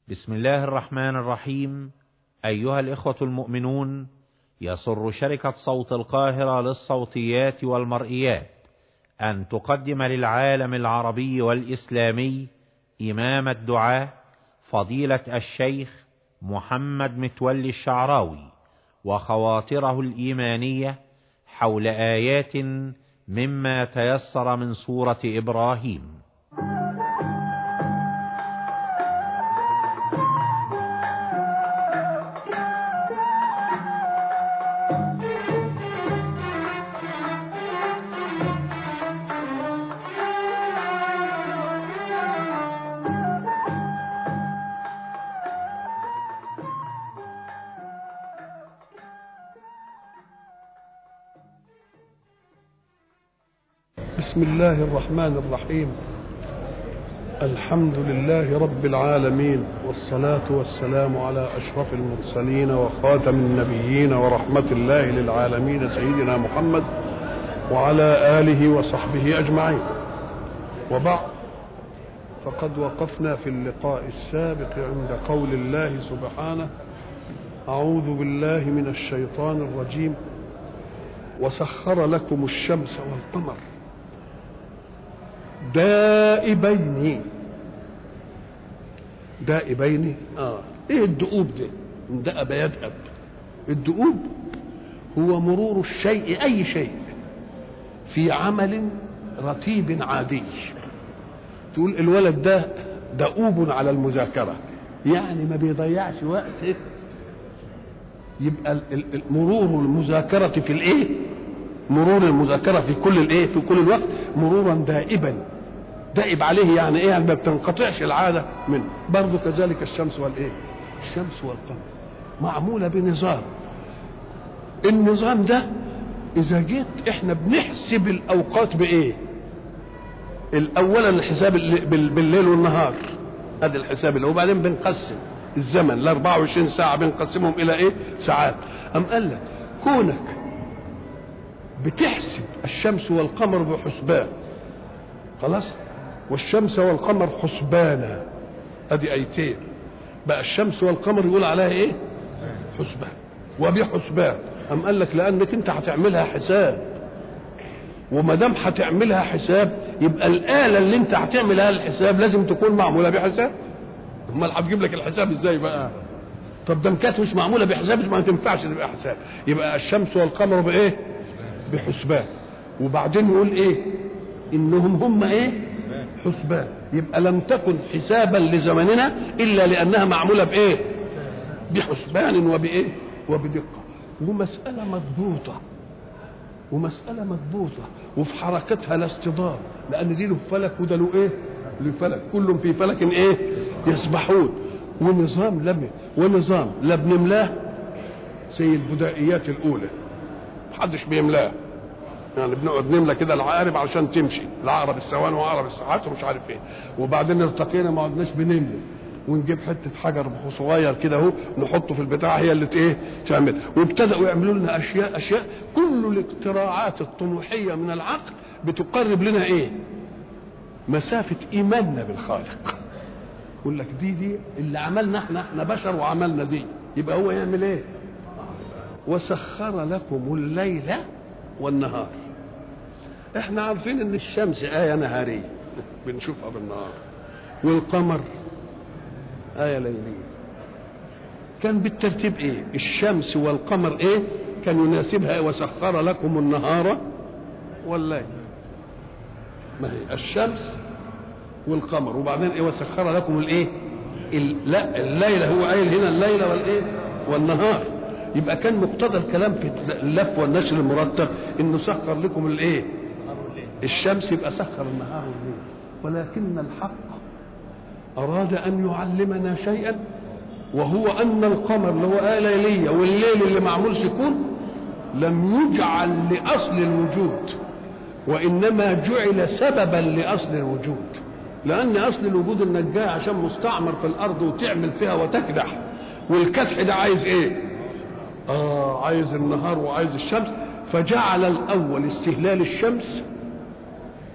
بسم الله الرحمن الرحيم أيها الإخوة المؤمنون يسر شركة صوت القاهرة للصوتيات والمرئيات أن تقدم للعالم العربي والإسلامي إمام الدعاة فضيلة الشيخ محمد متولي الشعراوي وخواطره الإيمانية حول آيات مما تيسر من سورة إبراهيم بسم الله الرحمن الرحيم الحمد لله رب العالمين والصلاة والسلام على أشرف المرسلين وخاتم النبيين ورحمة الله للعالمين سيدنا محمد وعلى آله وصحبه أجمعين وبعد فقد وقفنا في اللقاء السابق عند قول الله سبحانه أعوذ بالله من الشيطان الرجيم وسخر لكم الشمس والقمر دائبين دائبين اه ايه الدؤوب ده من دأب يدأب الدؤوب هو مرور الشيء اي شيء في عمل رتيب عادي تقول الولد ده دؤوب على المذاكره يعني ما بيضيعش وقت يبقى مرور المذاكره في الايه مرور المذاكره في كل الايه في كل الوقت مرورا دائبا دائب عليه يعني ايه يعني ما بتنقطعش العاده منه برضه كذلك الشمس والايه الشمس والقمر معموله بنظام النظام ده اذا جيت احنا بنحسب الاوقات بايه الاولا الحساب بالليل والنهار ادي الحساب اللي وبعدين بنقسم الزمن ال 24 ساعه بنقسمهم الى ايه ساعات ام قال لك كونك بتحسب الشمس والقمر بحسبان خلاص والشمس والقمر حسبانا ادي ايتين بقى الشمس والقمر يقول عليها ايه حسبان وبحسبان ام قال لك لانك انت هتعملها حساب وما دام هتعملها حساب يبقى الاله اللي انت هتعملها الحساب لازم تكون معموله بحساب امال هتجيب لك الحساب ازاي بقى طب ده كانت مش معموله بحساب ما تنفعش تبقى حساب يبقى الشمس والقمر بايه بحسبان وبعدين يقول ايه انهم هم ايه حسبان يبقى لم تكن حسابا لزمننا الا لانها معموله بايه بحسبان وبايه وبدقه ومساله مضبوطه ومساله مضبوطه وفي حركتها لا اصطدام لان دي له فلك وده له ايه له فلك كل في فلك ايه يسبحون ونظام لم ونظام لا بنملاه زي البدائيات الاولى محدش بيملاه يعني بنقعد نملى كده العقارب عشان تمشي العقرب الثواني وعقرب الساعات ومش عارف ايه وبعدين ارتقينا ما عدناش بنملى ونجيب حته حجر صغير كده اهو نحطه في البتاع هي اللي ايه تعمل وابتدأوا يعملوا لنا اشياء اشياء كل الاختراعات الطموحيه من العقل بتقرب لنا ايه مسافه ايماننا بالخالق يقول لك دي دي اللي عملنا احنا احنا بشر وعملنا دي يبقى هو يعمل ايه وسخر لكم الليل والنهار احنا عارفين ان الشمس آية نهارية بنشوفها بالنهار والقمر آية ليلية كان بالترتيب ايه الشمس والقمر ايه كان يناسبها وسخر لكم النهار والليل ما هي الشمس والقمر وبعدين ايه وسخر لكم الايه لا الليل هو قايل هنا الليل والايه والنهار يبقى كان مقتضى الكلام في اللف والنشر المرتب انه سخر لكم الايه الشمس يبقى سخر النهار والليل ولكن الحق اراد ان يعلمنا شيئا وهو ان القمر اللي هو آية ليلية والليل اللي معمول سكون لم يجعل لاصل الوجود وانما جعل سببا لاصل الوجود لان اصل الوجود انك جاي عشان مستعمر في الارض وتعمل فيها وتكدح والكدح ده عايز ايه اه عايز النهار وعايز الشمس فجعل الاول استهلال الشمس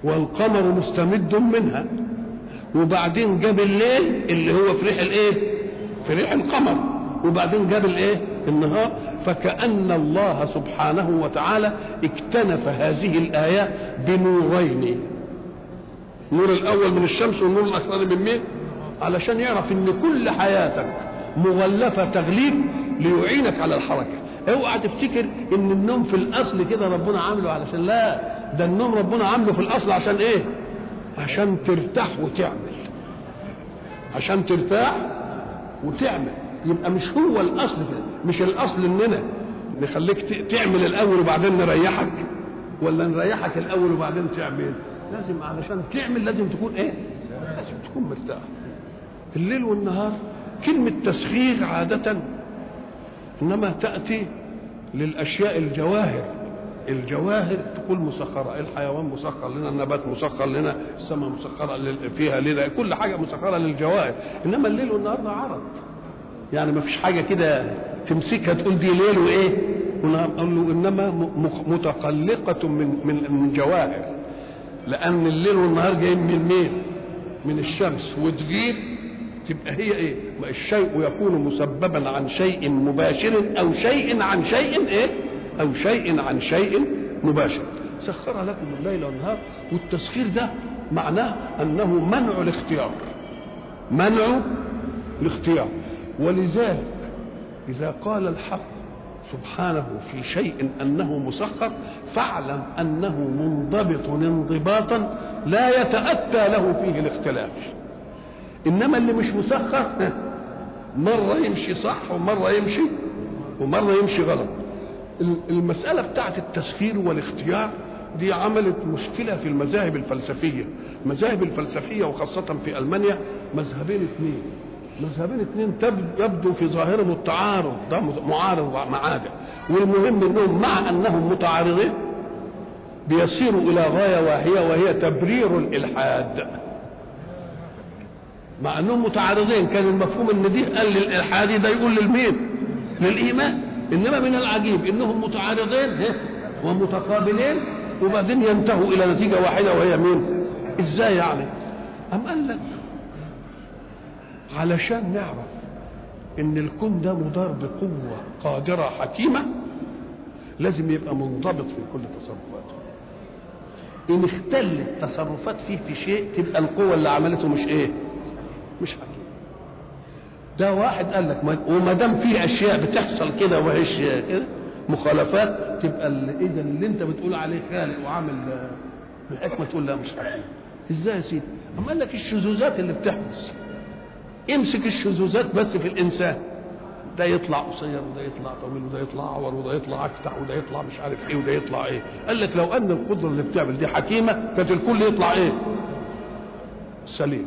والقمر مستمد منها وبعدين جاب الليل اللي هو في ريح الايه في ريح القمر وبعدين جاب الايه النهار فكأن الله سبحانه وتعالى اكتنف هذه الآيات بنورين النور الأول من الشمس والنور الأخراني من مين علشان يعرف ان كل حياتك مغلفة تغليف ليعينك على الحركة اوعى تفتكر ان النوم في الاصل كده ربنا عامله علشان لا ده النوم ربنا عامله في الاصل عشان ايه عشان ترتاح وتعمل عشان ترتاح وتعمل يبقى مش هو الاصل كده مش الاصل اننا نخليك تعمل الاول وبعدين نريحك ولا نريحك الاول وبعدين تعمل لازم علشان تعمل لازم تكون ايه لازم تكون مرتاح الليل والنهار كلمة تسخير عادة إنما تأتي للأشياء الجواهر الجواهر تقول مسخرة الحيوان مسخر لنا النبات مسخر لنا السماء مسخرة فيها لنا كل حاجة مسخرة للجواهر إنما الليل والنهار ده عرض يعني ما فيش حاجة كده تمسكها تقول دي ليل وإيه ونهار قال له إنما متقلقة من من من جواهر لأن الليل والنهار جايين من مين؟ من الشمس وتغيب تبقى هي ايه الشيء يكون مسببا عن شيء مباشر او شيء عن شيء ايه او شيء عن شيء مباشر سخر لكم الليل والنهار والتسخير ده معناه انه منع الاختيار منع الاختيار ولذلك اذا قال الحق سبحانه في شيء انه مسخر فاعلم انه منضبط انضباطا لا يتاتى له فيه الاختلاف انما اللي مش مسخر مره يمشي صح ومره يمشي ومره يمشي غلط المساله بتاعت التسخير والاختيار دي عملت مشكله في المذاهب الفلسفيه المذاهب الفلسفيه وخاصه في المانيا مذهبين اثنين مذهبين اثنين يبدو في ظاهرهم التعارض ده معارض مع ده والمهم انهم مع انهم متعارضين بيصيروا الى غايه واحيه وهي تبرير الالحاد مع انهم متعارضين كان المفهوم ان دي قال للالحادي ده يقول للمين للايمان انما من العجيب انهم متعارضين ومتقابلين وبعدين ينتهوا الى نتيجه واحده وهي مين ازاي يعني ام قال لك علشان نعرف ان الكون ده مدار بقوه قادره حكيمه لازم يبقى منضبط في كل تصرفاته ان اختلت تصرفات فيه في شيء تبقى القوه اللي عملته مش ايه مش حكيم ده واحد قال لك وما دام في اشياء بتحصل كده وهيش كده مخالفات تبقى اذا اللي انت بتقول عليه خالق وعامل الحكمه تقول لا مش حكيم ازاي يا سيدي؟ اما قال لك الشذوذات اللي بتحدث امسك الشذوذات بس في الانسان ده يطلع قصير وده يطلع طويل وده يطلع عور وده يطلع اكتع وده يطلع مش عارف ايه وده يطلع ايه قال لك لو ان القدره اللي بتعمل دي حكيمه كانت الكل يطلع ايه سليم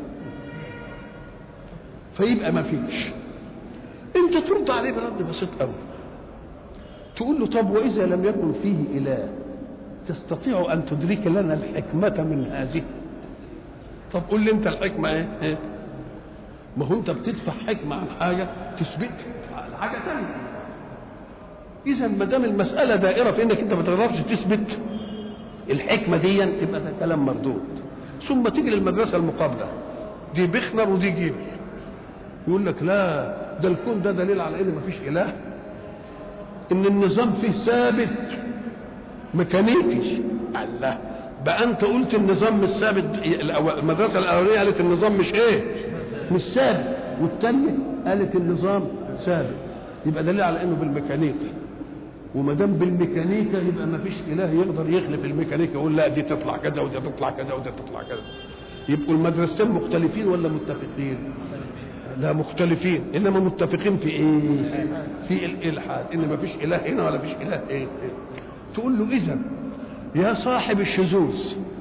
فيبقى ما فيش انت ترد عليه برد بسيط قوي تقول له طب واذا لم يكن فيه اله تستطيع ان تدرك لنا الحكمه من هذه طب قول لي انت الحكمه ايه, إيه؟ ما هو انت بتدفع حكمه عن حاجه تثبتها على حاجه ثانيه اذا ما دام المساله دائره في انك انت ما تقدرش تثبت الحكمه دي تبقى ده كلام مردود ثم تيجي للمدرسه المقابله دي بخنر ودي جيبل يقول لك لا ده الكون ده دليل على ان مفيش اله ان النظام فيه ثابت ميكانيكي الله بقى انت قلت النظام مش ثابت المدرسه الاولانيه قالت النظام مش ايه مش ثابت والثانيه قالت النظام ثابت يبقى دليل على انه بالميكانيكا وما دام بالميكانيكا يبقى ما فيش اله يقدر يخلف الميكانيكا يقول لا دي تطلع كذا ودي تطلع كذا ودي تطلع كذا يبقوا المدرستين مختلفين ولا متفقين؟ لا مختلفين انما متفقين في ايه؟ في الالحاد ان ما فيش اله هنا ولا فيش اله ايه؟ إيه؟ تقول له اذا يا صاحب الشذوذ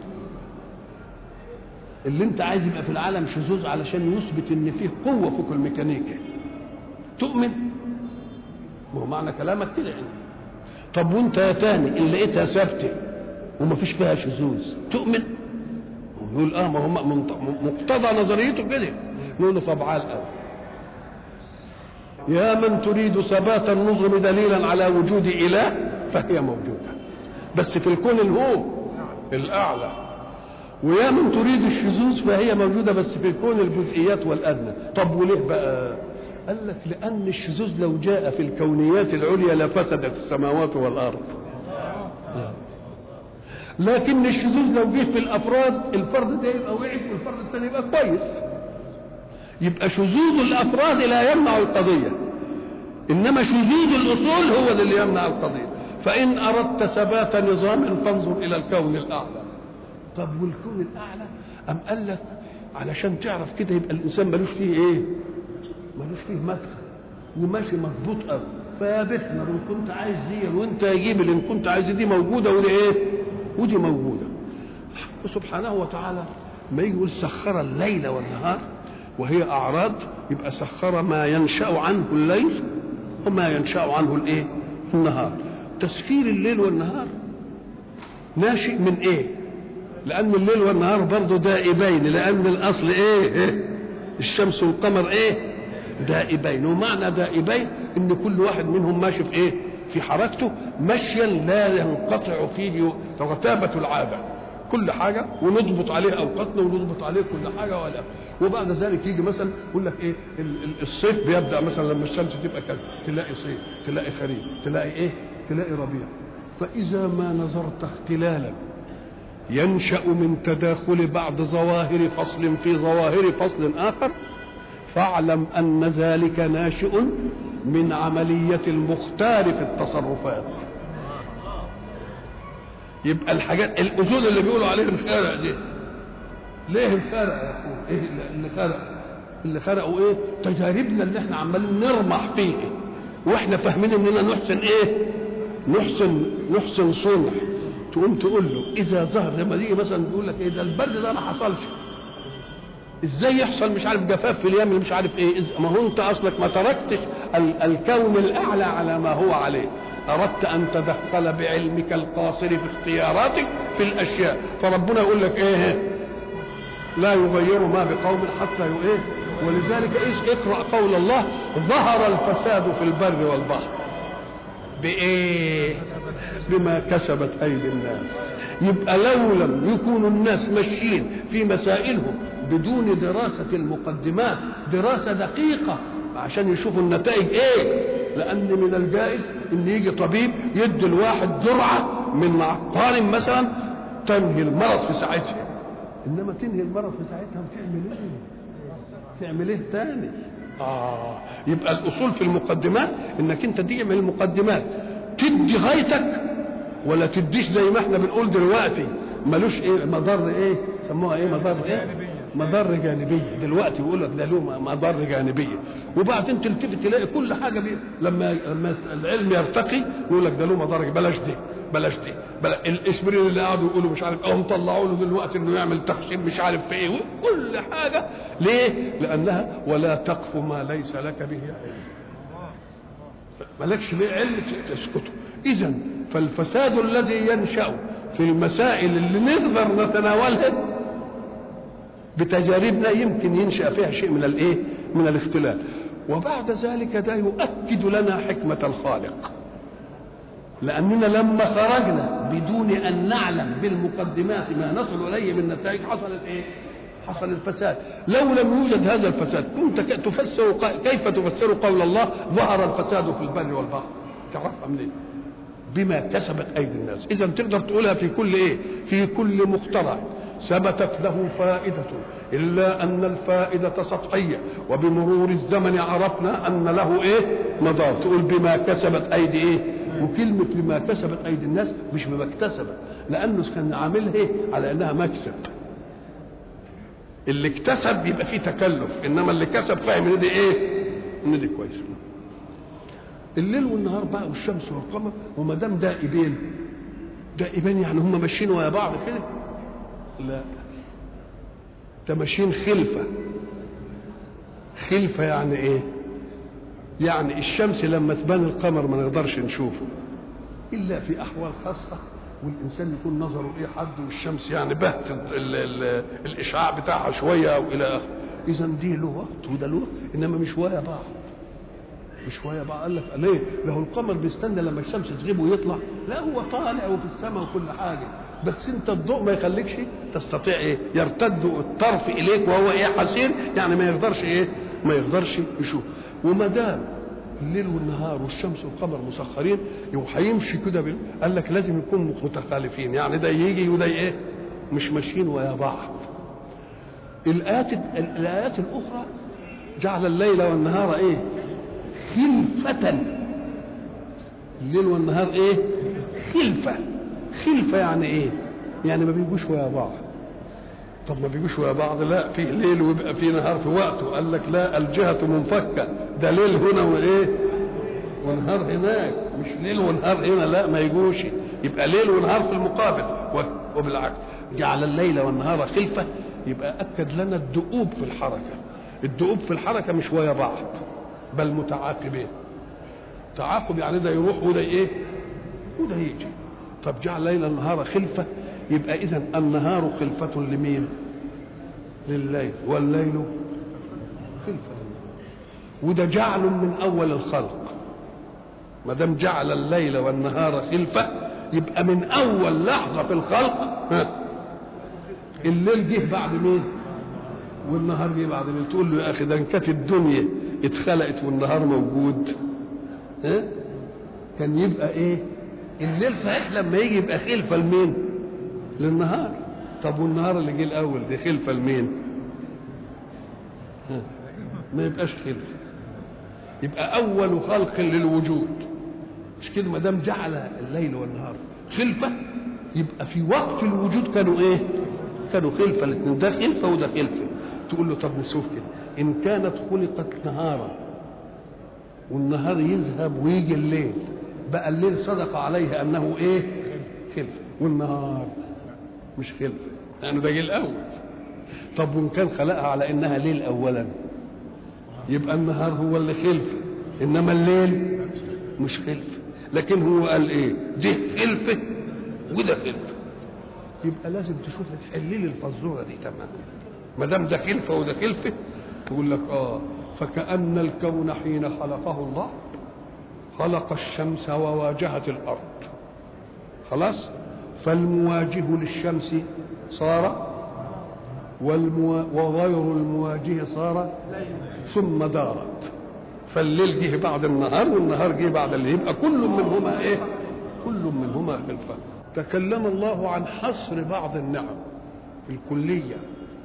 اللي انت عايز يبقى في العالم شذوذ علشان يثبت ان فيه قوه فوق الميكانيكا تؤمن ما هو معنى كلامك كده يعني طب وانت يا تاني اللي لقيتها ثابته وما فيش فيها شذوذ تؤمن يقول اه ما هو مقتضى نظريته كده نقول له طب عال قوي يا من تريد ثبات النظم دليلا على وجود اله فهي موجوده بس في الكون هو الاعلى ويا من تريد الشذوذ فهي موجوده بس في كون الجزئيات والادنى طب وليه بقى قال لك لان الشذوذ لو جاء في الكونيات العليا لفسدت السماوات والارض لكن الشذوذ لو جه في الافراد الفرد ده يبقى وحش والفرد الثاني يبقى كويس يبقى شذوذ الافراد لا يمنع القضيه انما شذوذ الاصول هو اللي يمنع القضيه فان اردت ثبات نظام فانظر الى الكون الاعلى طب والكون الاعلى ام قال لك علشان تعرف كده يبقى الانسان ملوش فيه ايه ملوش فيه مدخل وماشي مضبوط قوي فيا بخنا ان كنت عايز دي وانت يجيب اللي ان كنت عايز دي موجوده ودي ايه ودي موجوده سبحانه وتعالى ما يجي يقول سخر الليل والنهار وهي اعراض يبقى سخر ما ينشا عنه الليل وما ينشا عنه الايه النهار تسخير الليل والنهار ناشئ من ايه لان الليل والنهار برضه دائبين لان الاصل ايه, إيه؟ الشمس والقمر ايه دائبين ومعنى دائبين ان كل واحد منهم ماشي في ايه في حركته مشيا لا ينقطع فيه رتابة العادة كل حاجة ونضبط عليه أوقاتنا ونضبط عليه كل حاجة ولا وبعد ذلك يجي مثلا يقول لك ايه الصيف بيبدأ مثلا لما الشمس تبقى كذا تلاقي صيف تلاقي خريف تلاقي ايه تلاقي ربيع فإذا ما نظرت اختلالا ينشأ من تداخل بعض ظواهر فصل في ظواهر فصل آخر فاعلم أن ذلك ناشئ من عملية المختار في التصرفات يبقى الحاجات الأذون اللي بيقولوا عليه الخارع دي ليه الخارع يا أخوه إيه اللي خرق اللي خرقوا إيه تجاربنا اللي احنا عمالين نرمح فيه واحنا فاهمين اننا نحسن ايه نحسن نحسن صنع تقوم تقول له اذا ظهر لما يجي مثلا يقول لك ايه ده البرد ده ما حصلش ازاي يحصل مش عارف جفاف في اليمن مش عارف ايه ما هو انت اصلك ما تركتش ال- الكون الاعلى على ما هو عليه اردت ان تدخل بعلمك القاصر في اختياراتك في الاشياء فربنا يقول لك ايه لا يغير ما بقوم حتى ايه ولذلك إيش اقرا قول الله ظهر الفساد في البر والبحر بايه بما كسبت ايدي الناس يبقى لو لم يكونوا الناس ماشيين في مسائلهم بدون دراسة المقدمات دراسة دقيقة عشان يشوفوا النتائج ايه لان من الجائز ان يجي طبيب يدي الواحد جرعة من عقار مثلا تنهي المرض في ساعتها انما تنهي المرض في ساعتها وتعمل ايه تعمل ايه تاني اه يبقى الاصول في المقدمات انك انت تعمل المقدمات تدي غايتك ولا تديش زي ما احنا بنقول دلوقتي ملوش ايه مضر ايه سموها ايه مضر ايه مضر جانبيه دلوقتي يقول لك ده له مضر جانبيه وبعدين تلتفت تلاقي كل حاجه بي لما لما العلم يرتقي يقول لك ده له مضر بلاش دي بلاش دي بلا الاسبرين اللي قعدوا يقولوا مش عارف هم طلعوا له دلوقتي انه يعمل تقسيم مش عارف في ايه كل حاجه ليه؟ لانها ولا تقف ما ليس لك به علم مالكش به علم تسكته اذا فالفساد الذي ينشا في المسائل اللي نقدر نتناولها بتجاربنا يمكن ينشا فيها شيء من الايه من الاختلاف وبعد ذلك ده يؤكد لنا حكمه الخالق لاننا لما خرجنا بدون ان نعلم بالمقدمات ما نصل اليه من نتائج حصلت ايه حصل الفساد لو لم يوجد هذا الفساد كنت تفسر كيف تفسر قول الله ظهر الفساد في البر والبحر تعرفها منين بما كسبت ايدي الناس اذا تقدر تقولها في كل ايه في كل مخترع ثبتت له فائدة إلا أن الفائدة سطحية وبمرور الزمن عرفنا أن له إيه مضار تقول بما كسبت أيدي إيه وكلمة بما كسبت أيدي الناس مش بما اكتسبت لأنه كان عاملها إيه على أنها مكسب اللي اكتسب يبقى فيه تكلف إنما اللي كسب فاهم إن دي إيه إن دي كويس الليل والنهار بقى والشمس والقمر وما دام دائبين دائبين يعني هم ماشيين ويا بعض كده لا ده ماشيين خلفه خلفه يعني ايه يعني الشمس لما تبان القمر ما نقدرش نشوفه الا في احوال خاصه والانسان يكون نظره ايه حد والشمس يعني بهت ال ال الاشعاع بتاعها شويه او الى اخره اذا دي له وقت وده له وقت انما مش ويا بعض مش ويا بعض قال لك ليه؟ له القمر بيستنى لما الشمس تغيب ويطلع لا هو طالع وفي السماء وكل حاجه بس انت الضوء ما يخليكش تستطيع ايه يرتد الطرف اليك وهو ايه حسين يعني ما يقدرش ايه ما يقدرش يشوف وما دام الليل والنهار والشمس والقمر مسخرين وهيمشي كده بي- قال لك لازم يكون متخالفين يعني ده يجي وده ايه مش ماشيين ويا بعض الايات الايات الاخرى جعل الليل والنهار ايه خلفة الليل والنهار ايه خلفة خلفة يعني ايه يعني ما بيجوش ويا بعض طب ما بيجوش ويا بعض لا في ليل ويبقى في نهار في وقته قال لك لا الجهة منفكة ده ليل هنا وايه ونهار هناك مش ليل ونهار هنا لا ما يجوش يبقى ليل ونهار في المقابل و- وبالعكس جعل الليل والنهار خلفة يبقى أكد لنا الدؤوب في الحركة الدؤوب في الحركة مش ويا بعض بل متعاقبين تعاقب يعني ده يروح وده ايه وده يجي طب جعل الليل النهار خلفة يبقى إذا النهار خلفة لمين لليل والليل خلفة للنهار وده جعل من أول الخلق ما دام جعل الليل والنهار خلفة يبقى من أول لحظة في الخلق ها الليل جه بعد مين والنهار جه بعد مين تقول له يا أخي ده إن كانت الدنيا اتخلقت والنهار موجود ها كان يبقى ايه الليل صحيح لما يجي يبقى خلفه لمين للنهار طب والنهار اللي جه الاول دي خلفه لمين ها، ما يبقاش خلفه يبقى اول خلق للوجود مش كده ما دام جعل الليل والنهار خلفه يبقى في وقت الوجود كانوا ايه كانوا خلفه الاثنين ده خلفه وده خلفه تقول له طب نشوف كده ان كانت خلقت نهارا والنهار يذهب ويجي الليل بقى الليل صدق عليه انه ايه خلفه والنهار مش خلفه لانه ده جه الاول طب وان كان خلقها على انها ليل اولا يبقى النهار هو اللي خلفه انما الليل مش خلفه لكن هو قال ايه ده خلفه وده خلفه يبقى لازم تشوف تحل لي الفزوره دي تمام ما دام ده خلفه وده خلفه تقول لك اه فكأن الكون حين خلقه الله خلق الشمس وواجهت الأرض خلاص فالمواجه للشمس صار والمو... وغير المواجه صار ثم دارت فالليل جه بعد النهار والنهار جه بعد الليل يبقى كل منهما ايه كل منهما خلفان تكلم الله عن حصر بعض النعم الكليه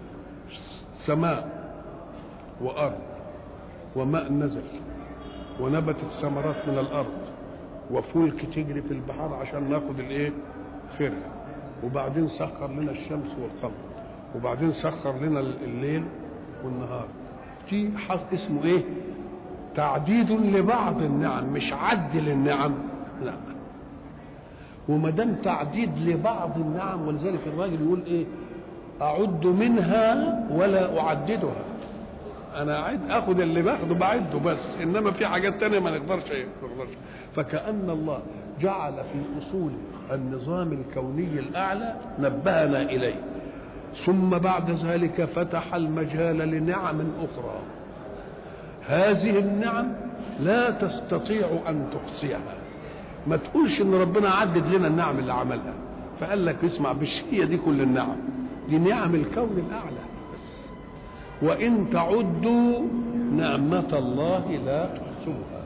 سماء وارض وماء نزل ونبتت ثمرات من الارض وفلك تجري في البحر عشان ناخد الايه خيرها وبعدين سخر لنا الشمس والقمر وبعدين سخر لنا الليل والنهار دي حظ اسمه ايه تعديد لبعض النعم مش عد للنعم لا وما دام تعديد لبعض النعم ولذلك الراجل يقول ايه اعد منها ولا اعددها انا اعد اخد اللي باخده بعده بس انما في حاجات تانية ما نقدرش ايه ما نقدرش فكأن الله جعل في اصول النظام الكوني الاعلى نبهنا اليه ثم بعد ذلك فتح المجال لنعم اخرى هذه النعم لا تستطيع ان تحصيها ما تقولش ان ربنا عدد لنا النعم اللي عملها فقال لك اسمع مش هي دي كل النعم دي نعم الكون الاعلى بس وان تعدوا نعمه الله لا تحصوها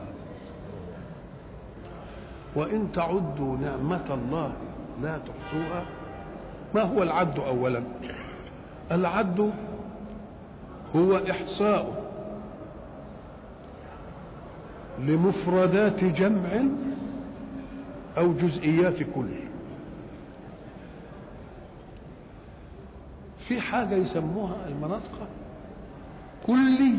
وان تعدوا نعمه الله لا تحصوها ما هو العد اولا العد هو احصاء لمفردات جمع او جزئيات كل في حاجه يسموها المناطق كلي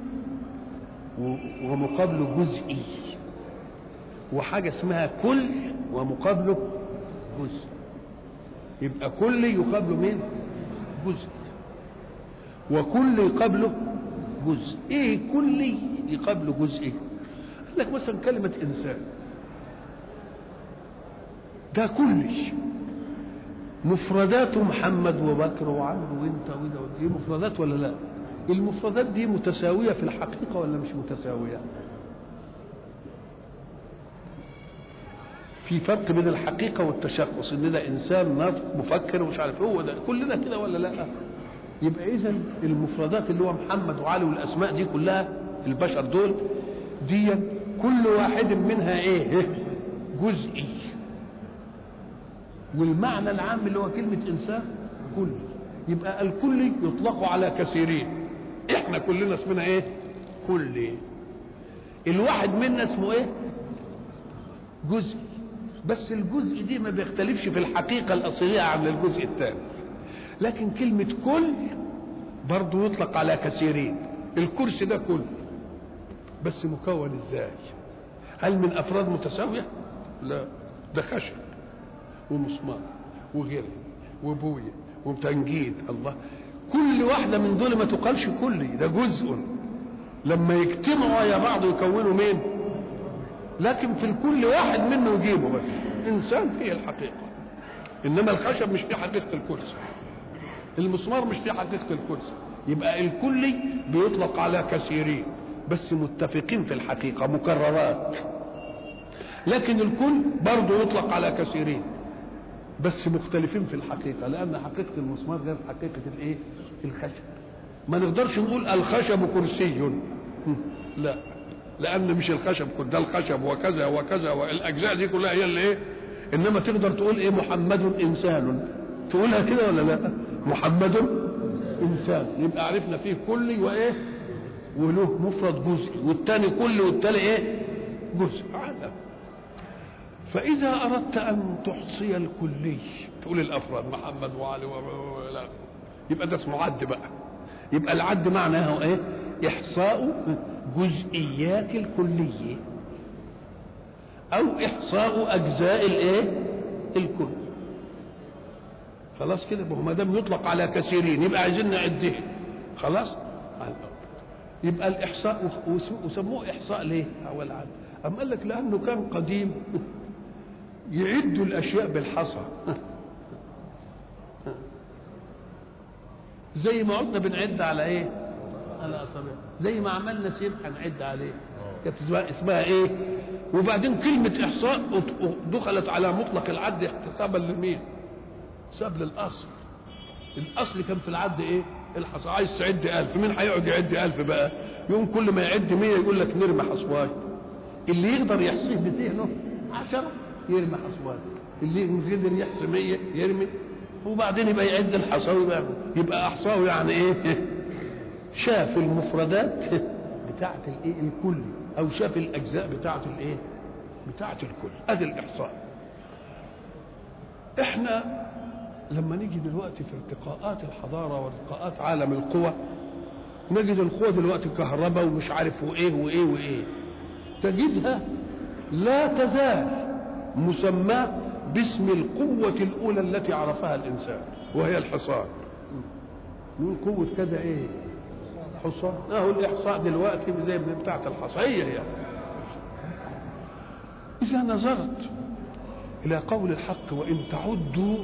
ومقابله جزئي وحاجه اسمها كل ومقابله جزء يبقى كل يقابله مين جزء وكل يقابله جزء ايه كلي يقابله جزئي قال لك مثلا كلمة إنسان ده كلي مفردات محمد وبكر وعمرو وانت وده دي مفردات ولا لا؟ المفردات دي متساوية في الحقيقة ولا مش متساوية؟ في فرق بين الحقيقة والتشخص ان ده انسان ناطق مفكر ومش عارف هو ده كلنا كده ولا لا يبقى اذا المفردات اللي هو محمد وعلي والاسماء دي كلها البشر دول دي كل واحد منها ايه جزئي والمعنى العام اللي هو كلمة انسان كل يبقى الكل يطلق على كثيرين احنا كلنا اسمنا ايه كل الواحد منا اسمه ايه جزء بس الجزء دي ما بيختلفش في الحقيقة الأصلية عن الجزء الثاني لكن كلمة كل برضه يطلق على كثيرين الكرسي ده كل بس مكون ازاي هل من أفراد متساوية لا ده خشب ومسمار وغيره وبوية وتنجيد الله كل واحدة من دول ما تقالش كلي ده جزء لما يجتمعوا يا بعض يكونوا مين لكن في الكل واحد منه يجيبه بس انسان هي الحقيقه انما الخشب مش في حقيقه الكرسي المسمار مش في حقيقه الكرسي يبقى الكلي بيطلق على كثيرين بس متفقين في الحقيقه مكررات لكن الكل برضه يطلق على كثيرين بس مختلفين في الحقيقه لان حقيقه المسمار غير حقيقه الايه الخشب ما نقدرش نقول الخشب كرسي لا لان مش الخشب كل ده الخشب وكذا وكذا والاجزاء دي كلها هي اللي ايه انما تقدر تقول ايه محمد انسان تقولها كده ولا لا محمد انسان يبقى عرفنا فيه كلي وايه وله مفرد جزئي والتاني كلي والتاني ايه جزء عادة فاذا اردت ان تحصي الكلي تقول الافراد محمد وعلي ولا يبقى ده اسمه عد بقى يبقى العد معناه ايه احصاء جزئيات الكلية أو إحصاء أجزاء الإيه؟ الكل. خلاص كده ما دام يطلق على كثيرين يبقى عايزين نعدهم. خلاص؟ يبقى الإحصاء وسموه إحصاء ليه؟ أول عد. أم قال لك لأنه كان قديم يعدوا الأشياء بالحصى. زي ما قلنا بنعد على إيه؟ على اصابع زي ما عملنا سيف هنعد عليه كانت اسمها ايه وبعدين كلمة إحصاء دخلت على مطلق العد احتسابا لمين؟ حساب للأصل الأصل كان في العد إيه؟ الحصى عايز تعد ألف مين هيقعد يعد ألف بقى؟ يوم كل ما يعد مية يقول لك نرمي حصواي اللي يقدر يحصيه بذهنه عشرة يرمي حصواي اللي يقدر يحصي مية يرمي وبعدين يبقى يعد الحصاوي بقى يبقى أحصاه يعني إيه؟ شاف المفردات بتاعة الايه الكل او شاف الاجزاء بتاعة الايه بتاعة الكل ادي الاحصاء احنا لما نيجي دلوقتي في ارتقاءات الحضارة وارتقاءات عالم القوى نجد القوى دلوقتي كهرباء ومش عارف وايه وايه وايه تجدها لا تزال مسماه باسم القوة الأولى التي عرفها الإنسان وهي الحصان نقول قوة كذا إيه حصان اهو الاحصاء دلوقتي زي بتاعه الحصيه يعني اذا نظرت الى قول الحق وان تعدوا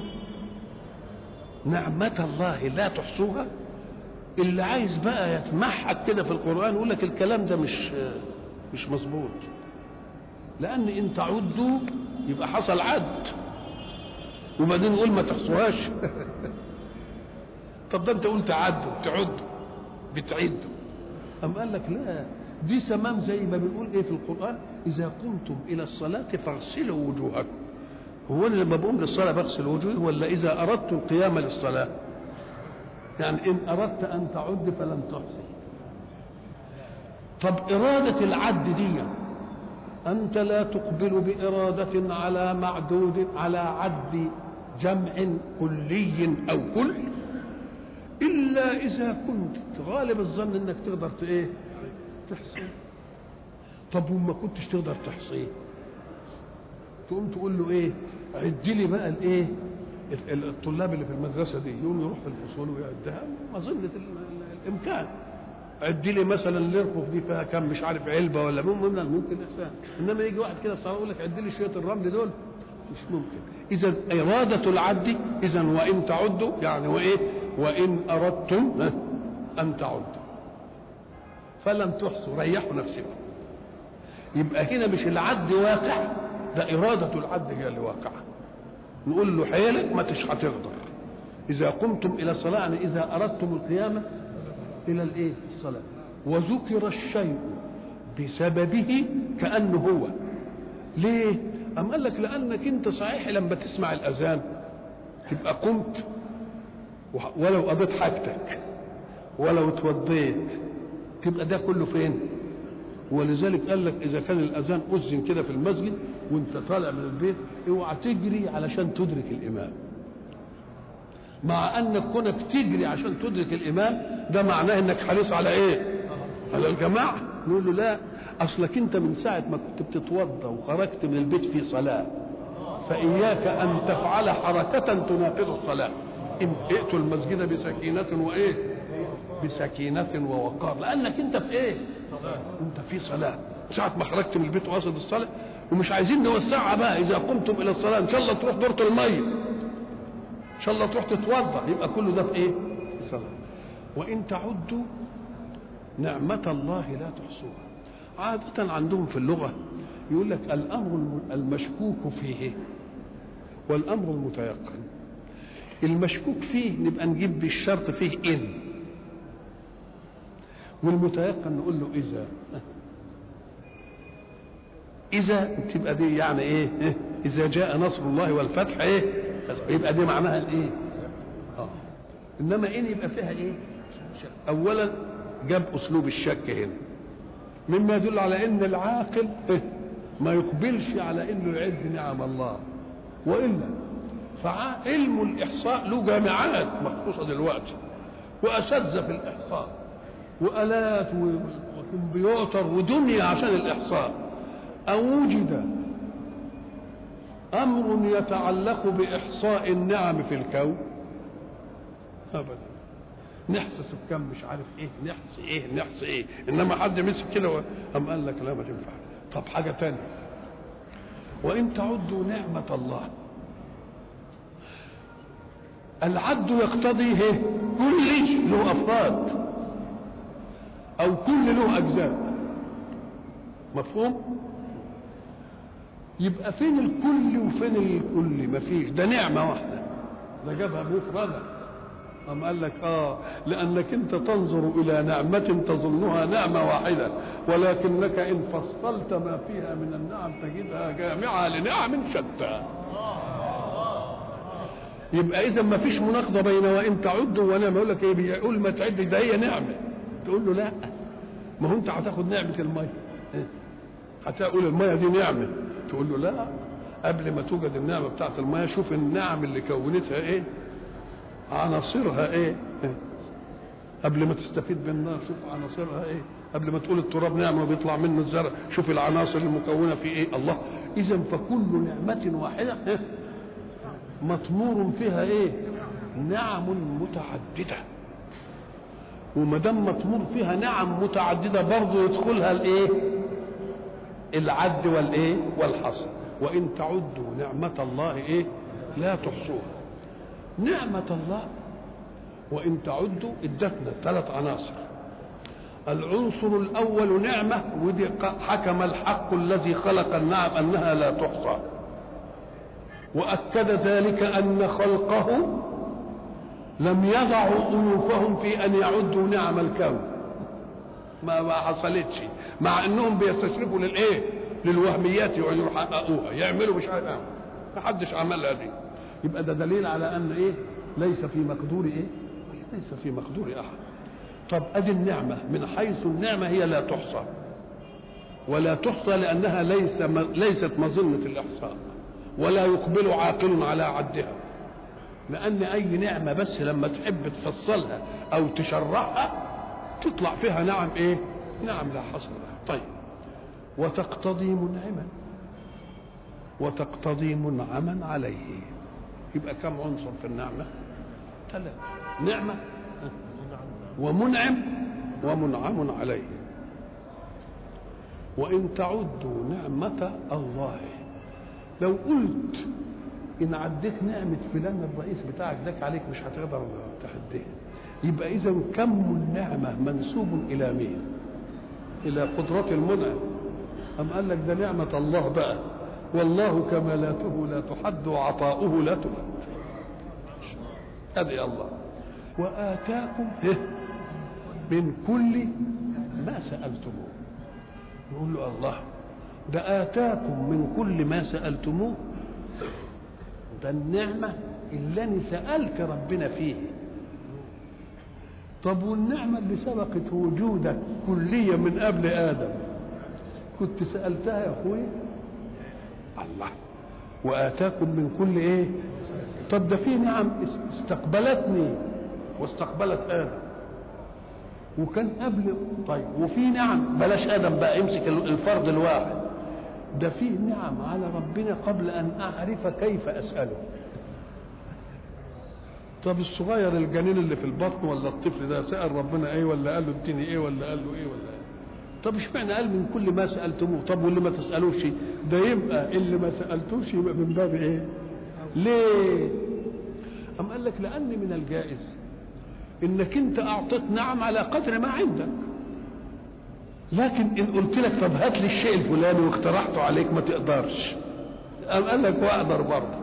نعمة الله لا تحصوها اللي عايز بقى يتمحك كده في القرآن يقول لك الكلام ده مش مش مظبوط لأن إن تعدوا يبقى حصل عد وبعدين يقول ما تحصوهاش طب ده أنت قلت عدوا تعدوا بتعدوا أم قال لك لا دي تمام زي ما بنقول ايه في القرآن إذا قمتم إلى الصلاة فاغسلوا وجوهكم هو أنا لما بقوم للصلاة بغسل وجوهي ولا إذا أردت القيام للصلاة يعني إن أردت أن تعد فلن تحصي طب إرادة العد دي أنت لا تقبل بإرادة على معدود على عد جمع كلي أو كل الا اذا كنت غالب الظن انك تقدر ايه تحصيه طب وما كنتش تقدر تحصيه تقوم تقول له ايه عد لي بقى الايه الطلاب اللي في المدرسه دي يقوم يروح في الفصول ويعدها مظنه الامكان عد لي مثلا الارفف دي فيها كم مش عارف علبه ولا ممكن ممكن احسان انما يجي واحد كده صار يقول لك عد لي شويه الرمل دول مش ممكن اذا اراده العد اذا وان تعدوا يعني وايه وإن أردتم أن تعدوا فلم تحصوا ريحوا نفسكم يبقى هنا مش العد واقع ده إرادة العبد هي اللي واقعة نقول له حيلك ما تش هتقدر إذا قمتم إلى الصلاة يعني إذا أردتم القيامة إلى الإيه؟ الصلاة وذكر الشيء بسببه كأنه هو ليه؟ أم قال لك لأنك أنت صحيح لما تسمع الأذان تبقى قمت ولو قضيت حاجتك ولو اتوضيت تبقى ده كله فين؟ ولذلك قال لك اذا كان الاذان اذن كده في المسجد وانت طالع من البيت اوعى تجري علشان تدرك الامام مع انك كونك تجري عشان تدرك الامام ده معناه انك حريص على ايه على الجماعه نقول له لا اصلك انت من ساعه ما كنت بتتوضا وخرجت من البيت في صلاه فاياك ان تفعل حركه تناقض الصلاه إن ائتوا المسجد بسكينه وايه بسكينه ووقار لانك انت في ايه انت في صلاه ساعه ما خرجت من البيت وقصد الصلاه ومش عايزين نوسعها بقى اذا قمتم الى الصلاه ان شاء الله تروح دورة الميه ان شاء الله تروح تتوضا يبقى كله ده في ايه في صلاه وان تعدوا نعمه الله لا تحصوها عاده عندهم في اللغه يقول لك الامر المشكوك فيه والامر المتيقن المشكوك فيه نبقى نجيب بالشرط فيه ان والمتيقن نقول له اذا اذا تبقى دي يعني ايه اذا جاء نصر الله والفتح ايه يبقى دي معناها الايه اه انما ان يبقى فيها ايه اولا جاب اسلوب الشك هنا مما يدل على ان العاقل إيه؟ ما يقبلش على انه يعد نعم الله والا فعلم الاحصاء له جامعات مخصوصه دلوقتي واساتذه في الاحصاء والات وكمبيوتر ودنيا عشان الاحصاء او وجد امر يتعلق باحصاء النعم في الكون ابدا نحصي سكان مش عارف ايه نحصي ايه نحصي ايه انما حد مسك كده قام قال لك لا ما تنفع طب حاجه تانية وان تعدوا نعمه الله العد يقتضي ايه كل له افراد او كل له اجزاء مفهوم يبقى فين الكل وفين الكل مفيش ده نعمه واحده ده جابها مفرده أم قال لك آه لأنك أنت تنظر إلى نعمة تظنها نعمة واحدة ولكنك إن فصلت ما فيها من النعم تجدها جامعة لنعم شتى يبقى إذا ما فيش مناقضة بين وإن تعدوا ونعمة يقول لك إيه بيقول ما تعدش ده هي نعمة تقول له لا ما هو أنت هتاخد نعمة المية هتقول المية دي نعمة تقول له لا قبل ما توجد النعمة بتاعت المية شوف النعم اللي كونتها إيه عناصرها ايه قبل ما تستفيد بالنار شوف عناصرها ايه قبل ما تقول التراب نعمه بيطلع منه الزرع شوف العناصر المكونه في ايه الله اذا فكل نعمه واحده إيه؟ مطمور فيها ايه نعم متعدده وما دام مطمور فيها نعم متعدده برضه يدخلها الايه العد والايه والحصر وان تعدوا نعمه الله ايه لا تحصوها نعمة الله وإن تعدوا ادتنا ثلاث عناصر العنصر الأول نعمة ودي حكم الحق الذي خلق النعم أنها لا تحصى وأكد ذلك أن خلقه لم يضعوا أنوفهم في أن يعدوا نعم الكون ما ما حصلتش مع انهم بيستشرفوا للايه؟ للوهميات يحققوها يعملوا مش عارف ما حدش عملها دي يبقى ده دليل على ان ايه ليس في مقدور ايه ليس في مقدور احد طب ادي النعمه من حيث النعمه هي لا تحصى ولا تحصى لانها ليس ليست مظنه الاحصاء ولا يقبل عاقل على عدها لان اي نعمه بس لما تحب تفصلها او تشرحها تطلع فيها نعم ايه نعم لا حصر لها طيب وتقتضي منعما وتقتضي منعما عليه يبقى كم عنصر في النعمة ثلاثة نعمة ومنعم ومنعم عليه وإن تعدوا نعمة الله لو قلت إن عديت نعمة فلان الرئيس بتاعك داك عليك مش هتقدر تحديها يبقى إذا كم النعمة منسوب إلى مين؟ إلى قدرة المنعم أم قال لك ده نعمة الله بقى والله كمالاته لا تحد وعطاؤه لا تمد هذه الله وآتاكم من كل ما سألتموه نقول له الله ده آتاكم من كل ما سألتموه ده النعمة اللي أنا سألت ربنا فيه طب والنعمة اللي سبقت وجودك كلية من قبل آدم كنت سألتها يا أخوي الله وآتاكم من كل إيه طب ده في نعم استقبلتني واستقبلت آدم وكان قبل طيب وفي نعم بلاش آدم بقى امسك الفرد الواحد ده فيه نعم على ربنا قبل أن أعرف كيف أسأله طب الصغير الجنين اللي في البطن ولا الطفل ده سأل ربنا ايه ولا قال له اديني ايه ولا قال له ايه ولا إيه؟ طب اشمعنى قال من كل ما سألتموه طب واللي ما تسألوش ده يبقى اللي ما سألتوش يبقى من باب ايه ليه أم قال لك لأن من الجائز انك انت اعطيت نعم على قدر ما عندك لكن ان قلت لك طب هات لي الشيء الفلاني واقترحته عليك ما تقدرش قام قال لك واقدر برضه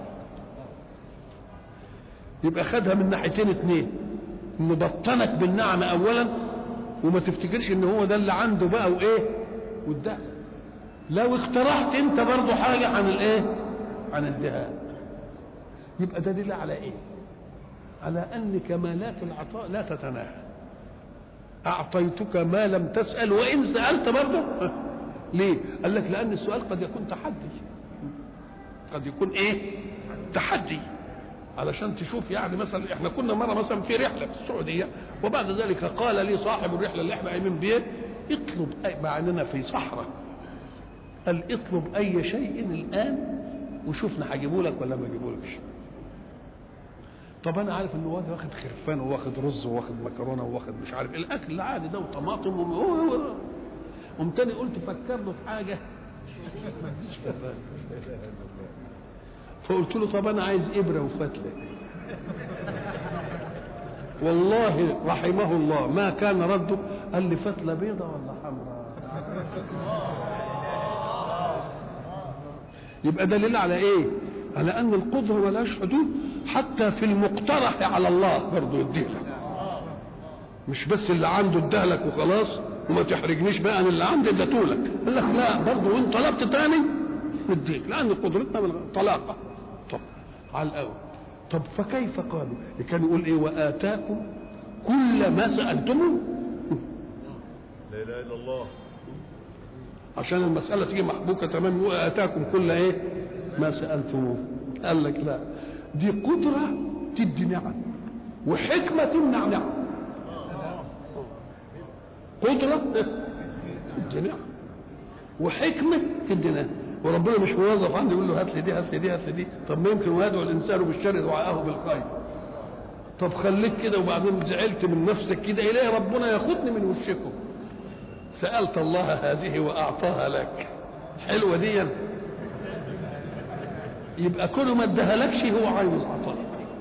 يبقى خدها من ناحيتين اتنين انه بطنك بالنعم اولا وما تفتكرش ان هو ده اللي عنده بقى وايه وده لو اقترحت انت برضه حاجه عن الايه عن الدهاء يبقى ده دليل على ايه على ان كمالات العطاء لا تتناهى اعطيتك ما لم تسال وان سالت برضه ليه قال لك لان السؤال قد يكون تحدي قد يكون ايه تحدي علشان تشوف يعني مثلا احنا كنا مره مثلا في رحله في السعوديه وبعد ذلك قال لي صاحب الرحله اللي احنا قايمين بيه اطلب أي مع اننا في صحراء قال اطلب اي شيء الان وشوفنا هجيبه لك ولا ما اجيبهولكش طب انا عارف ان واحد واخد خرفان وواخد رز وواخد مكرونه وواخد مش عارف الاكل العادي ده وطماطم قمت تاني قلت فكر له في حاجه ما تجيش في بالي فقلت له طب انا عايز ابره وفتله والله رحمه الله ما كان رده قال لي فتله بيضة ولا حمراء يبقى دليل على ايه على ان القدره ملهاش حدود حتى في المقترح على الله برضه يديلك مش بس اللي عنده ادالك وخلاص وما تحرجنيش بقى ان اللي عندي اديتهولك قال لك لا برضه وانت طلبت تاني نديك لان قدرتنا من طلاقه طب على الاول طب فكيف قالوا كان يقول ايه واتاكم كل ما سالتموه لا اله الا الله عشان المساله تيجي محبوكه تمام واتاكم كل ايه ما سالتموه قال لك لا دي قدره تدي نعم وحكمه تمنع نعم قدره تدي نعم وحكمه تدي نعم وربنا مش موظف عندي يقول له هات لي دي هات لي دي هات لي دي طب ما يمكن ويدعو الانسان بالشر دعاءه بالخير طب خليك كده وبعدين زعلت من نفسك كده اليه ربنا ياخدني من وشكم سالت الله هذه واعطاها لك حلوه دي يبقى كل ما ادهلكش هو عين العطاء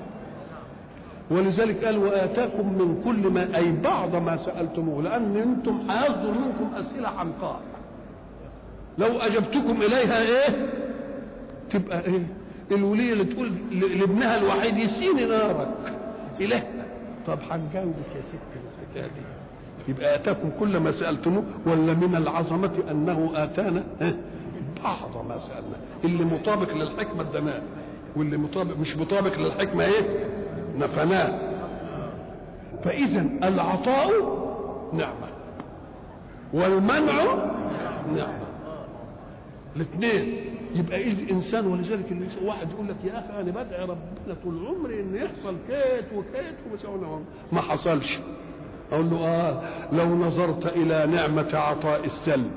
ولذلك قال واتاكم من كل ما اي بعض ما سالتموه لان انتم هيصدر منكم اسئله حمقاء لو اجبتكم اليها ايه تبقى ايه الوليه اللي تقول لابنها الوحيد يسيني نارك اله طب هنجاوبك يا ست الحكايه دي يبقى اتاكم كل ما سالتموه ولا من العظمه انه اتانا إيه؟ بعض ما سالنا اللي مطابق للحكمه ادناه واللي مطابق مش مطابق للحكمه ايه نفناه فاذا العطاء نعمه والمنع نعمه الاثنين يبقى ايه الانسان ولذلك الانسان واحد يقول لك يا اخي انا بدعي ربنا طول عمري ان يحصل كيت وكيت ومسوي ما حصلش اقول له اه لو نظرت الى نعمه عطاء السلب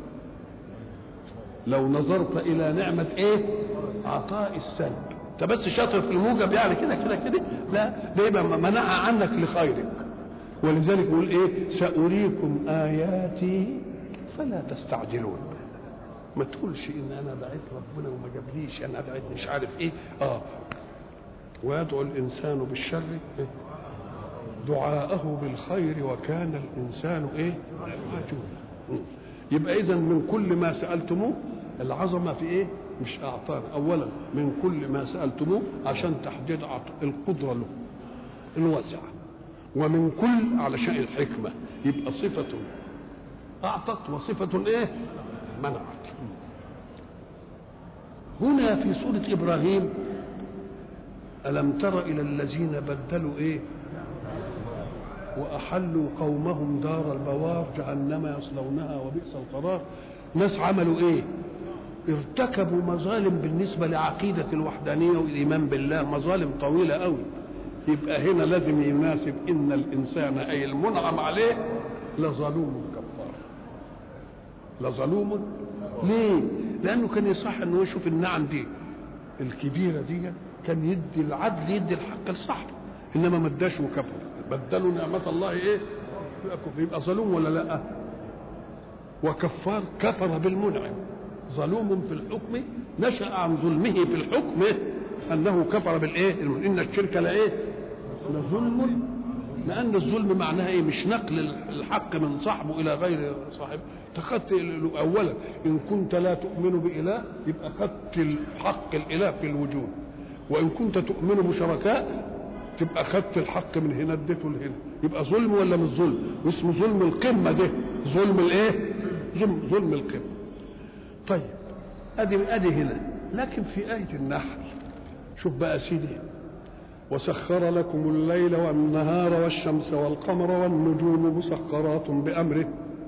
لو نظرت الى نعمه ايه عطاء السلب انت بس شاطر في الموجب يعني كده كده كده لا ده يبقى منعها عنك لخيرك ولذلك يقول ايه ساريكم اياتي فلا تستعجلون ما تقولش ان انا دعيت ربنا وما جابليش انا دعيت مش عارف ايه اه ويدعو الانسان بالشر إيه؟ دعاءه بالخير وكان الانسان ايه عجولا يبقى اذا من كل ما سالتموه العظمه في ايه مش اعطانا اولا من كل ما سالتموه عشان تحديد عط- القدره له الواسعه ومن كل علشان الحكمه يبقى صفه اعطت وصفه ايه منعت هنا في سوره ابراهيم الم تر الى الذين بدلوا ايه واحلوا قومهم دار البوار جهنم يصلونها وبئس القرار ناس عملوا ايه ارتكبوا مظالم بالنسبه لعقيده الوحدانيه والايمان بالله مظالم طويله قوي يبقى هنا لازم يناسب ان الانسان اي المنعم عليه لظلوم كفار لظلوم ليه لانه كان يصح انه يشوف النعم دي الكبيره دي كان يدي العدل يدي الحق لصاحبه انما ما اداش وكفر بدلوا نعمه الله ايه يبقى كفر يبقى ظلوم ولا لا وكفار كفر بالمنعم ظلوم في الحكم نشا عن ظلمه في الحكم انه كفر بالايه ان الشرك لايه لظلم لان الظلم معناها ايه مش نقل الحق من صاحبه الى غير صاحبه تخدت اولا ان كنت لا تؤمن باله يبقى خدت الحق الاله في الوجود وان كنت تؤمن بشركاء تبقى خدت الحق من هنا اديته لهنا يبقى ظلم ولا مش ظلم واسمه ظلم القمه ده ظلم الايه ظلم ظلم القمه طيب ادي ادي هنا لكن في ايه النحل شوف بقى سيدي وسخر لكم الليل والنهار والشمس والقمر والنجوم مسخرات بامره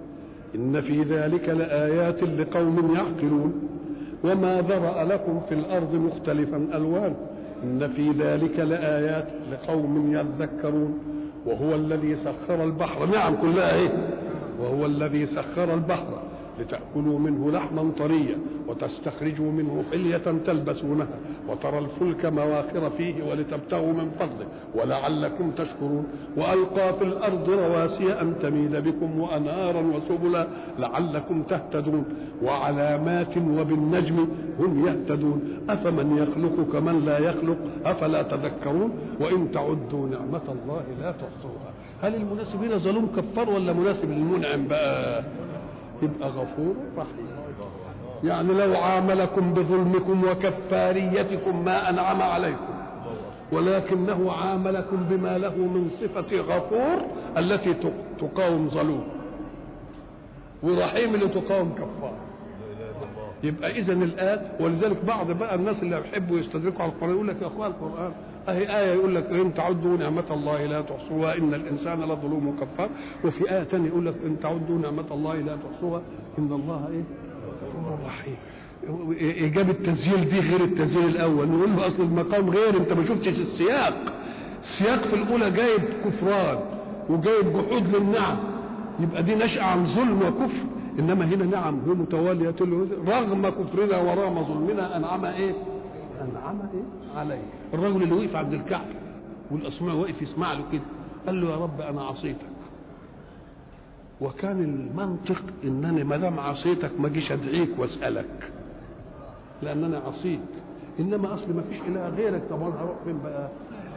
ان في ذلك لايات لقوم يعقلون وما ذرا لكم في الارض مختلفا الوان ان في ذلك لايات لقوم يذكرون وهو الذي سخر البحر نعم كلها ايه وهو الذي سخر البحر لتأكلوا منه لحما طريا وتستخرجوا منه حلية تلبسونها وترى الفلك مواخر فيه ولتبتغوا من فضله ولعلكم تشكرون وألقى في الأرض رواسي أن تميد بكم وأنهارا وسبلا لعلكم تهتدون وعلامات وبالنجم هم يهتدون أفمن يخلق كمن لا يخلق أفلا تذكرون وإن تعدوا نعمة الله لا تحصوها هل المناسب هنا ظلوم كفار ولا مناسب للمنعم بقى يبقى غفور رحيم يعني لو عاملكم بظلمكم وكفاريتكم ما انعم عليكم ولكنه عاملكم بما له من صفة غفور التي تقاوم ظلوم ورحيم اللي تقاوم كفار يبقى اذا الان ولذلك بعض بقى الناس اللي يحبوا يستدركوا على القران يقول لك يا اخوان القران اهي ايه يقول لك ان تعدوا نعمه الله لا تحصوها ان الانسان لظلوم كفار وفي ايه ثانيه يقول لك ان تعدوا نعمه الله لا تحصوها ان الله ايه غفور رحيم اجابه التسجيل دي غير التسجيل الاول نقول له اصل المقام غير انت ما شفتش السياق السياق في الاولى جايب كفران وجايب جحود للنعم يبقى دي نشأة عن ظلم وكفر انما هنا نعم هي متواليه رغم كفرنا ورغم ظلمنا انعم ايه؟ انعم ايه؟ عليه الرجل اللي وقف عند الكعبه والاصمع واقف يسمع له كده قال له يا رب انا عصيتك وكان المنطق انني ما دام عصيتك ما اجيش ادعيك واسالك لان انا عصيت انما اصل ما فيش اله غيرك طب انا هروح فين بقى؟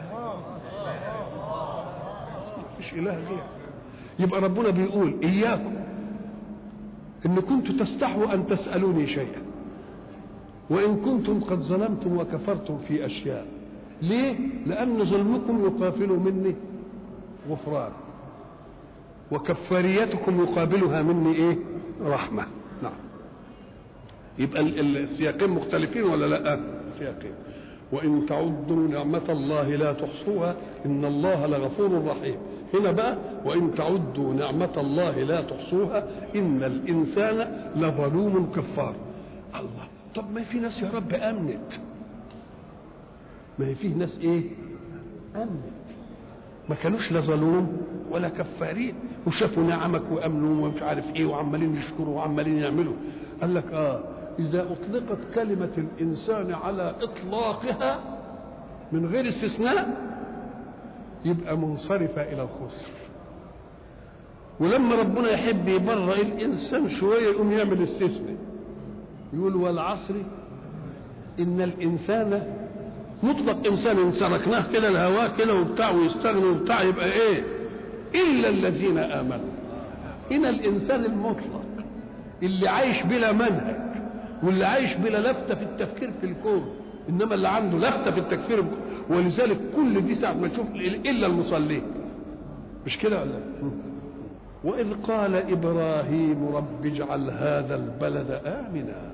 ما فيش اله غيرك يبقى ربنا بيقول اياكم ان كنتم تستحوا ان تسالوني شيئا وان كنتم قد ظلمتم وكفرتم في اشياء ليه لان ظلمكم يقابل مني غفران وكفاريتكم يقابلها مني ايه رحمه نعم يبقى السياقين مختلفين ولا لا سياقين وان تعدوا نعمه الله لا تحصوها ان الله لغفور رحيم هنا بقى وان تعدوا نعمه الله لا تحصوها ان الانسان لظلوم كفار الله طب ما في ناس يا رب امنت ما هي فيه ناس ايه امنت ما كانوش لا ظلوم ولا كفارين وشافوا نعمك وامنوا ومش عارف ايه وعمالين يشكروا وعمالين يعملوا قال لك اه اذا اطلقت كلمه الانسان على اطلاقها من غير استثناء يبقى منصرفة إلى الخسر ولما ربنا يحب يبرئ الإنسان شوية يقوم يعمل استثناء يقول والعصر إن الإنسان مطلق إنسان إن تركناه كده الهواء كده وبتاع ويستغني وبتاع يبقى إيه إلا الذين آمنوا هنا الإنسان المطلق اللي عايش بلا منهج واللي عايش بلا لفته في التفكير في الكون انما اللي عنده لفته في التكفير ولذلك كل دي ساعه ما تشوف الا المصلين مش كده ولا واذ قال ابراهيم رب اجعل هذا البلد امنا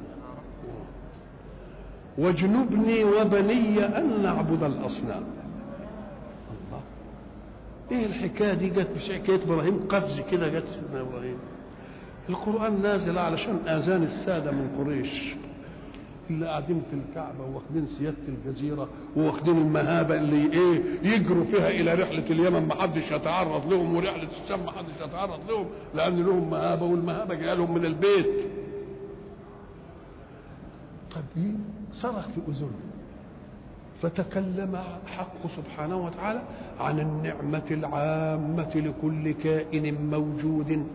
واجنبني وبني ان نعبد الاصنام الله ايه الحكايه دي جت مش حكايه ابراهيم قفز كده جت سيدنا ابراهيم القران نازل علشان اذان الساده من قريش اللي قاعدين في الكعبة واخدين سيادة الجزيرة واخدين المهابة اللي ايه يجروا فيها إلى رحلة اليمن ما حدش يتعرض لهم ورحلة الشام ما حدش يتعرض لهم لأن لهم مهابة والمهابة جاية لهم من البيت. طب ايه صرخ في أذنه فتكلم حق سبحانه وتعالى عن النعمة العامة لكل كائن موجود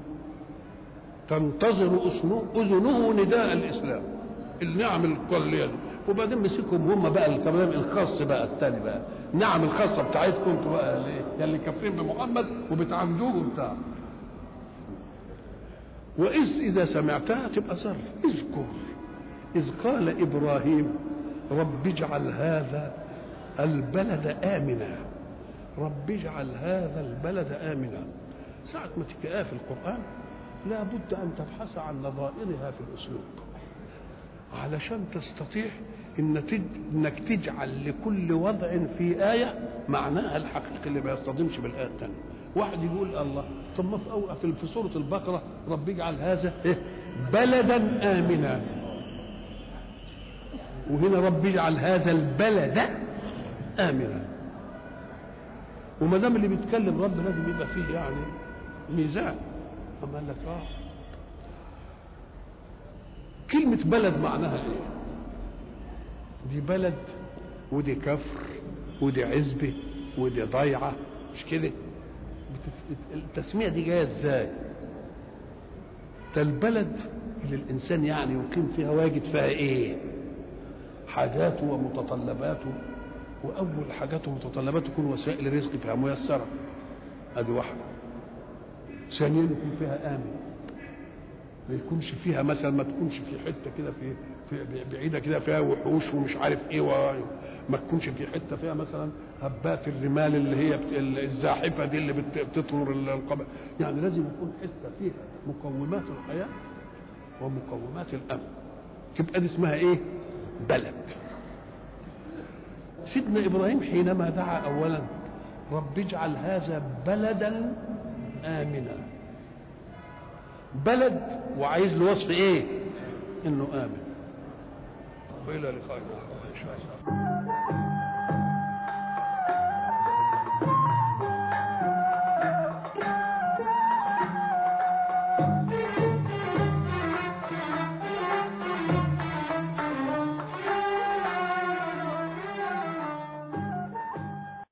تنتظر أذنه نداء الإسلام النعم الكليه دي وبعدين مسكهم هم بقى الكلام الخاص بقى الثاني بقى النعم الخاصه بتاعتكم انتوا بقى ليه؟ اللي كافرين بمحمد وبتعندوه بتاع وإذ إذا سمعتها تبقى صرف اذكر إذ قال إبراهيم رب اجعل هذا البلد آمنا رب اجعل هذا البلد آمنا ساعة ما تجي في القرآن لا بد أن تبحث عن نظائرها في الأسلوب علشان تستطيع إن تج... انك تجعل لكل وضع في آية معناها الحقيقي اللي ما يصطدمش بالآية الثانية. واحد يقول الله طب ما في أو في, في سورة البقرة رب اجعل هذا إيه؟ بلدا آمنا. وهنا رب اجعل هذا البلد آمنا. وما دام اللي بيتكلم رب لازم يبقى فيه يعني ميزان. أما قال لك اه كلمة بلد معناها ايه؟ دي بلد ودي كفر ودي عزبة ودي ضيعة مش كده؟ التسمية دي جاية ازاي؟ ده البلد اللي الإنسان يعني يقيم فيها ويجد فيها ايه؟ حاجاته ومتطلباته وأول حاجاته ومتطلباته تكون وسائل الرزق فيها ميسرة ادي واحدة ثانيا يكون فيها آمن ما يكونش فيها مثلا ما تكونش في حته كده في, في بعيده كده فيها وحوش ومش عارف ايه ما تكونش في حته فيها مثلا هبات الرمال اللي هي الزاحفه دي اللي بتطمر القبر يعني لازم يكون حته فيها مقومات الحياه ومقومات الامن تبقى دي اسمها ايه؟ بلد سيدنا ابراهيم حينما دعا اولا رب اجعل هذا بلدا امنا بلد وعايز له وصف ايه انه امن والى لقاء ان شاء الله